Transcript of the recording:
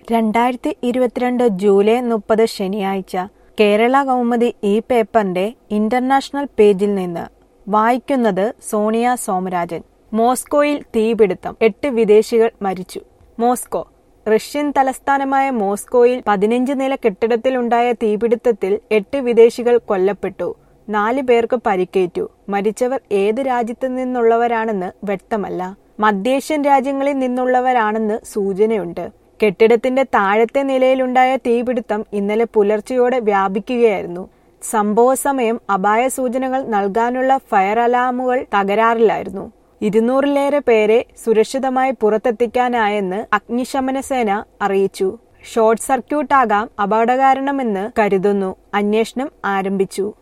രണ്ടായിരത്തി ഇരുപത്തിരണ്ട് ജൂലൈ മുപ്പത് ശനിയാഴ്ച കേരള കൗമുദി ഈ പേപ്പറിന്റെ ഇന്റർനാഷണൽ പേജിൽ നിന്ന് വായിക്കുന്നത് സോണിയ സോമരാജൻ മോസ്കോയിൽ തീപിടുത്തം എട്ട് വിദേശികൾ മരിച്ചു മോസ്കോ റഷ്യൻ തലസ്ഥാനമായ മോസ്കോയിൽ പതിനഞ്ച് നില കെട്ടിടത്തിലുണ്ടായ തീപിടുത്തത്തിൽ എട്ട് വിദേശികൾ കൊല്ലപ്പെട്ടു നാല് പേർക്ക് പരിക്കേറ്റു മരിച്ചവർ ഏത് രാജ്യത്തു നിന്നുള്ളവരാണെന്ന് വ്യക്തമല്ല മധ്യേഷ്യൻ രാജ്യങ്ങളിൽ നിന്നുള്ളവരാണെന്ന് സൂചനയുണ്ട് കെട്ടിടത്തിന്റെ താഴത്തെ നിലയിലുണ്ടായ തീപിടുത്തം ഇന്നലെ പുലർച്ചെയോടെ വ്യാപിക്കുകയായിരുന്നു സംഭവ സമയം അപായ സൂചനകൾ നൽകാനുള്ള ഫയർ അലാമുകൾ തകരാറിലായിരുന്നു ഇരുന്നൂറിലേറെ പേരെ സുരക്ഷിതമായി പുറത്തെത്തിക്കാനായെന്ന് അഗ്നിശമന സേന അറിയിച്ചു ഷോർട്ട് സർക്യൂട്ട് ആകാം അപകടകാരണമെന്ന് കരുതുന്നു അന്വേഷണം ആരംഭിച്ചു